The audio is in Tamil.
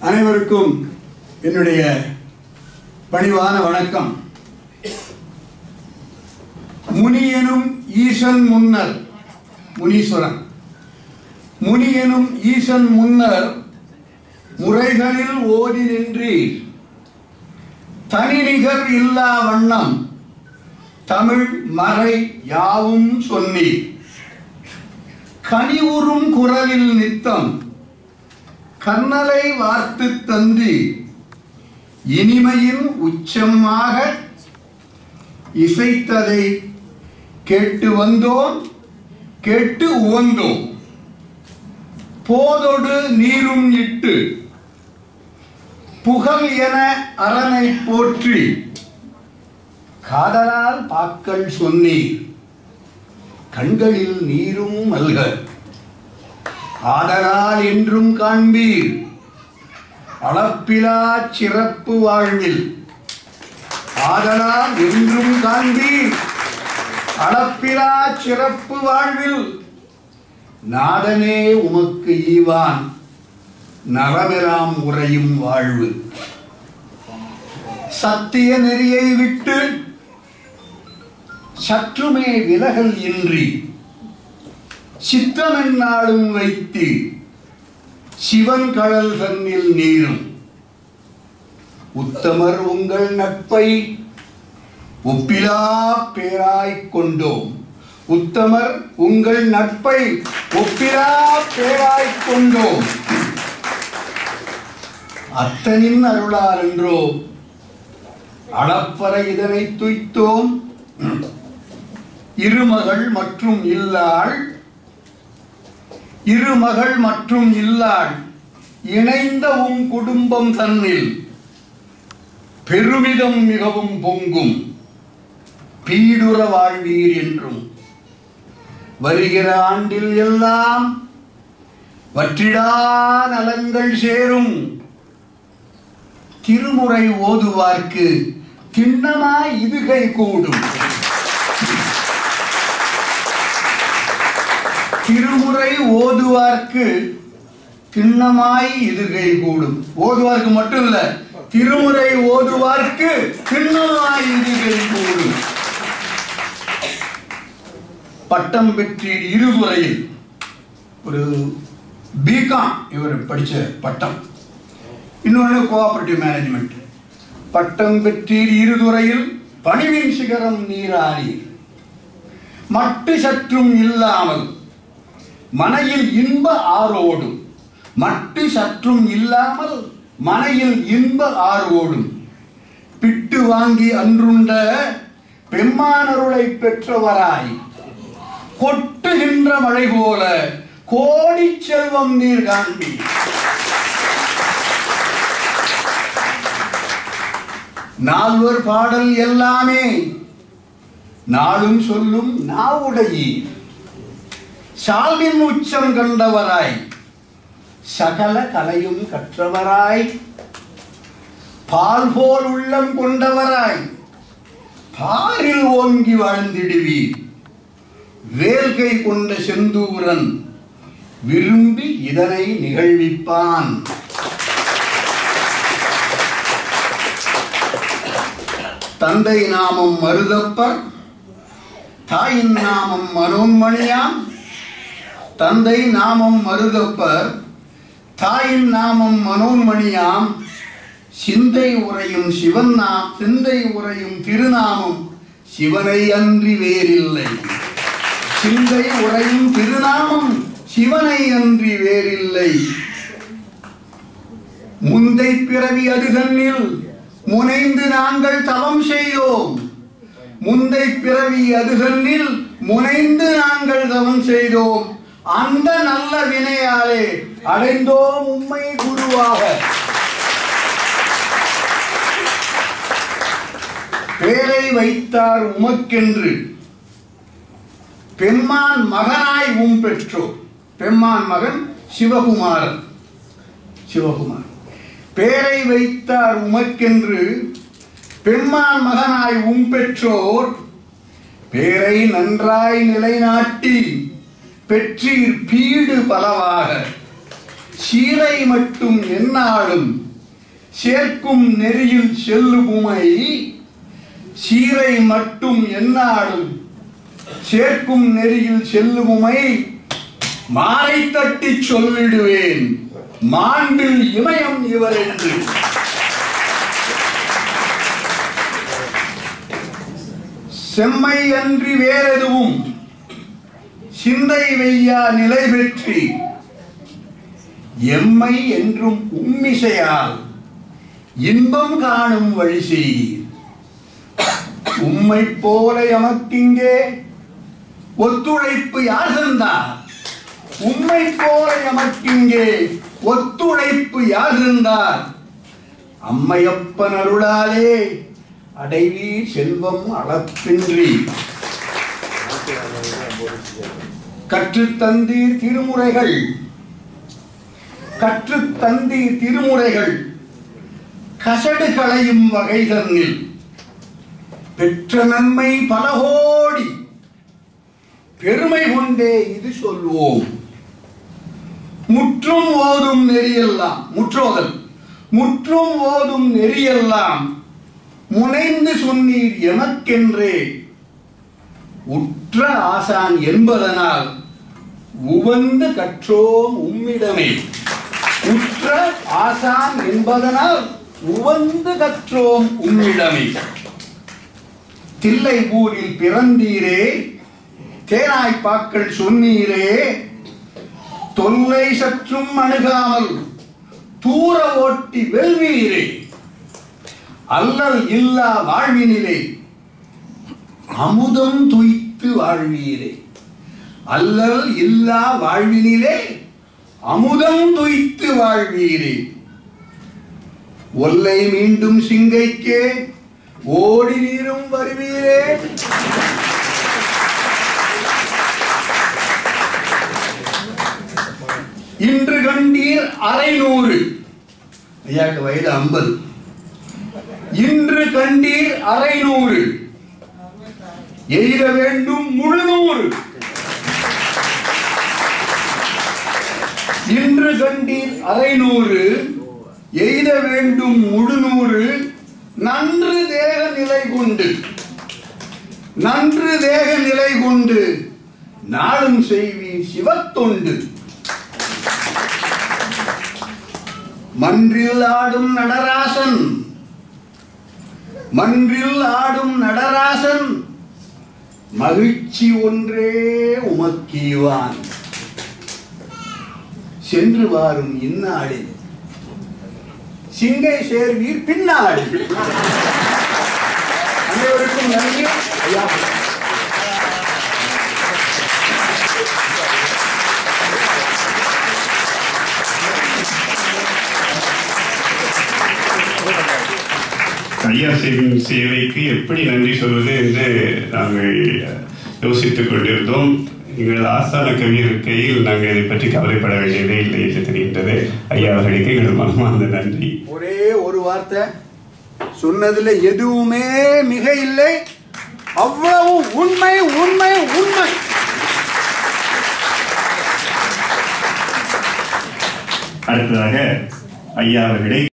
அனைவருக்கும் என்னுடைய பணிவான வணக்கம் முனியனும் ஈசன் முன்னர் முனீஸ்வரன் முனியனும் ஈசன் முன்னர் முறைகளில் ஓதி நின்றீர் தனிநிகர் இல்லா வண்ணம் தமிழ் மறை யாவும் சொன்னீர் கனிவுறும் குரலில் நித்தம் கண்ணலை வார்த்து தந்து இனிமையின் உச்சமாக இசைத்ததை கேட்டு வந்தோம் கேட்டு உவந்தோம் போதொடு நீரும் இட்டு புகழ் என அரணை போற்றி காதலால் பாக்கள் சொன்னீர் கண்களில் நீரும் மல்க ஆதலால் என்றும் காண்பீர் அளப்பிலா சிறப்பு வாழ்வில் ஆதலால் என்றும் காண்பீர் அளப்பிலா சிறப்பு வாழ்வில் நாதனே உமக்கு ஈவான் நரமெலாம் உறையும் வாழ்வு சத்திய நெறியை விட்டு சற்றுமே விலகல் இன்றி சித்தமென்னாலும் வைத்து சிவன் கடல் தன்னில் நீரும் உத்தமர் உங்கள் நட்பை ஒப்பிலா பேராய்க் கொண்டோம் உத்தமர் உங்கள் நட்பை ஒப்பிலா பேராய்க் கொண்டோம் அத்தனின் அருளார் என்றோ அளப்பற இதனை துய்த்தோம் இருமகள் மற்றும் இல்லாள் இருமகள் மற்றும் இல்லாள் இணைந்த உன் குடும்பம் தன்னில் பெருமிதம் மிகவும் பொங்கும் பீடுற வாழ்வீர் என்றும் வருகிற ஆண்டில் எல்லாம் வற்றிடா நலங்கள் சேரும் திருமுறை ஓதுவார்க்கு திண்ணமாய் இதுகை கூடும் திருமுறை ஓதுவார்க்கு திண்ணமாய் இதுகை கூடும் ஓதுவார்க்கு மட்டும் இல்ல திருமுறை ஓதுவார்க்கு திண்ணமாய் இதுகை கூடும் பட்டம் பெற்றீர் இருதுறையில் ஒரு பிகாம் இவர் படிச்ச பட்டம் இன்னொன்று கோஆபரேட்டிவ் மேனேஜ்மெண்ட் பட்டம் பெற்றீர் இருதுறையில் பணிவின் சிகரம் நீராறீர் மட்டு சற்றும் இல்லாமல் மனையில் இன்ப ஆரோடும் மட்டு சற்றும் இல்லாமல் மனையில் இன்ப ஆரோடும் பிட்டு வாங்கி அன்றுண்ட பெம்மானருளை பெற்றவராய் கொட்டுகின்ற மழை போல கோடி செல்வம் நீர் காண்பி நால்வர் பாடல் எல்லாமே நாளும் சொல்லும் நாவுடையீர் சால்வின் உச்சம் கண்டவராய் சகல கலையும் கற்றவராய் பால் போல் உள்ளம் கொண்டவராய் பாரில் ஓங்கி வாழ்ந்திடுவீர் வேல்கை கொண்ட செந்தூரன் விரும்பி இதனை நிகழ்விப்பான் தந்தை நாமம் மருதப்பர் தாயின் நாமம் மனோன்மணியாம் தந்தை நாமம் மருதப்பர் தாயின் நாமம் மனோன்மணியாம் சிந்தை உரையும் சிவன் நாம் சிந்தை உரையும் திருநாமம் சிவனை அன்றி வேறில்லை சிந்தை உரையும் திருநாமம் சிவனை அன்றி வேறில்லை முந்தை பிறவி அது தன்னில் முனைந்து நாங்கள் தவம் செய்தோம் முந்தை பிறவி அது தன்னில் முனைந்து நாங்கள் தவம் செய்தோம் அந்த நல்ல வினையாலே அடைந்தோம் உண்மை குருவாக பேரை வைத்தார் உமக்கென்று பெம்மான் மகனாய் உம் பெற்றோர் பெம்மான் மகன் சிவகுமாரன் சிவகுமார் பேரை வைத்தார் உமக்கென்று பெம்மான் மகனாய் உம் பெற்றோர் பேரை நன்றாய் நிலைநாட்டி பெற்றீர் பீடு பலவாக சீரை மட்டும் என்னாலும் சேர்க்கும் நெறியில் செல்லுமுமை சீரை மட்டும் என்னாலும் சேர்க்கும் நெறியில் செல்லுமுமை மாலை தட்டி சொல்லிடுவேன் மாண்பில் இமயம் இவர் என்று செம்மை அன்றி வேறெதுவும் சிந்தை வெய்யா நிலை பெற்றி எம்மை என்றும் உம்மிசையால் இன்பம் காணும் வழி செய்தீர் உம்மை போல எமக்கிங்கே ஒத்துழைப்பு யார் தந்தார் உம்மை போல எமக்கிங்கே ஒத்துழைப்பு யார் இருந்தார் அம்மையப்பன் அருளாலே அடைவீர் செல்வம் அளப்பின்றி கற்றுத்தந்தீர் திருமுறைகள் கற்றுத்தந்தீர் திருமுறைகள் கசடு களையும் வகை தன்னில் பெற்ற நன்மை பல கோடி பெருமை கொண்டே இது சொல்வோம் முற்றும் ஓதும் நெறியெல்லாம் முற்றோதல் முற்றும் ஓதும் நெறியெல்லாம் முனைந்து சொன்னீர் எமக்கென்றே உற்ற ஆசான் என்பதனால் உவந்து கற்றோம் உம்மிடமே உற்ற ஆசான் என்பதனால் உவந்து கற்றோம் உம்மிடமே தில்லைபூரில் பிறந்தீரே தேனாய்ப்பாக்கள் சொன்னீரே தொல்லை சற்றும் அணுகாமல் தூர ஓட்டி வெல்வீரே அல்லல் இல்லா வாழ்வினிலே அமுதம் துய்த்து வாழ்வீரே அல்லல் இல்லா வாழ்வினிலே அமுதம் துய்த்து வாழ்வீரே ஒல்லை மீண்டும் சிங்கைக்கே ஓடி நீரும் வருவீரே இன்று கண்டீர் அரைநூறு ஐயாக்கு வயது ஐம்பது இன்று கண்டீர் அரைநூறு எய்த வேண்டும் முழுநூறு இன்று கண்டீர் அரைநூறு எய்த வேண்டும் முழுநூறு நன்று தேக நிலை கொண்டு நன்று தேக நிலை கொண்டு நாளும் செய்வீர் சிவத்தொண்டு மன்றில் ஆடும் நடராசன் மன்றில் ஆடும் நடராசன் மகிழ்ச்சி ஒன்றே உமக்கீவான் சென்று வாரும் இந்நாளில் சிங்கை சேர்வீர் பின்னாடி அனைவருக்கும் நன்றி ஐயா ஐயா செய்யும் சேவைக்கு எப்படி நன்றி சொல்வது என்று நாங்கள் யோசித்துக் கொண்டிருந்தோம் எங்களது ஆஸ்தான கவி இருக்கையில் நாங்கள் இதை பற்றி கவலைப்பட வேண்டியதே இல்லை என்று தெரிகின்றது ஐயா அவர்களுக்கு எங்களது மனமார்ந்த நன்றி ஒரே ஒரு வார்த்தை சொன்னதுல எதுவுமே மிக இல்லை அவ்வளவு உண்மை உண்மை உண்மை அடுத்ததாக ஐயா அவர்களை